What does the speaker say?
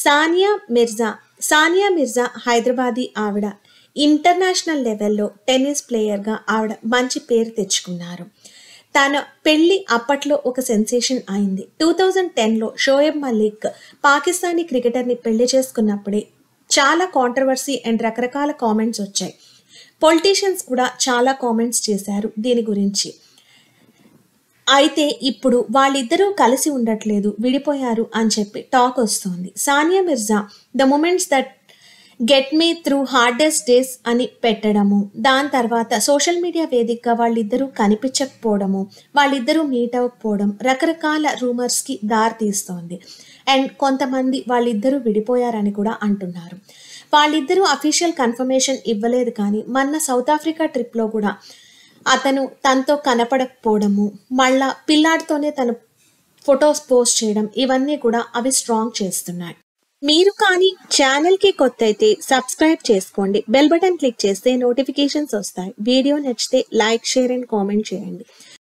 సానియా మిర్జా సానియా మిర్జా హైదరాబాదీ ఆవిడ ఇంటర్నేషనల్ లెవెల్లో టెన్నిస్ ప్లేయర్గా ఆవిడ మంచి పేరు తెచ్చుకున్నారు తన పెళ్లి అప్పట్లో ఒక సెన్సేషన్ అయింది టూ థౌజండ్ టెన్లో షోయబ్ మలిక్ పాకిస్తానీ క్రికెటర్ని పెళ్లి చేసుకున్నప్పుడే చాలా కాంట్రవర్సీ అండ్ రకరకాల కామెంట్స్ వచ్చాయి పొలిటీషియన్స్ కూడా చాలా కామెంట్స్ చేశారు దీని గురించి అయితే ఇప్పుడు వాళ్ళిద్దరూ కలిసి ఉండట్లేదు విడిపోయారు అని చెప్పి టాక్ వస్తుంది Sania Mirza the moments that get me through hardest days అని పెట్టడము దాని తర్వాత సోషల్ మీడియా వేదికగా వాళ్ళిద్దరూ కనిపించకపోవడము వాళ్ళిద్దరూ మీట్ అవ్వకపోవడం రకరకాల రూమర్స్కి దారితీస్తోంది అండ్ కొంతమంది వాళ్ళిద్దరూ విడిపోయారని కూడా అంటున్నారు వాళ్ళిద్దరూ అఫీషియల్ కన్ఫర్మేషన్ ఇవ్వలేదు కానీ మొన్న సౌత్ ఆఫ్రికా ట్రిప్లో కూడా అతను తనతో కనపడకపోవడము మళ్ళా పిల్లాడితోనే తను ఫొటోస్ పోస్ట్ చేయడం ఇవన్నీ కూడా అవి స్ట్రాంగ్ చేస్తున్నాయి మీరు కానీ ఛానల్కి కొత్త అయితే సబ్స్క్రైబ్ చేసుకోండి బెల్ బటన్ క్లిక్ చేస్తే నోటిఫికేషన్స్ వస్తాయి వీడియో నచ్చితే లైక్ షేర్ అండ్ కామెంట్ చేయండి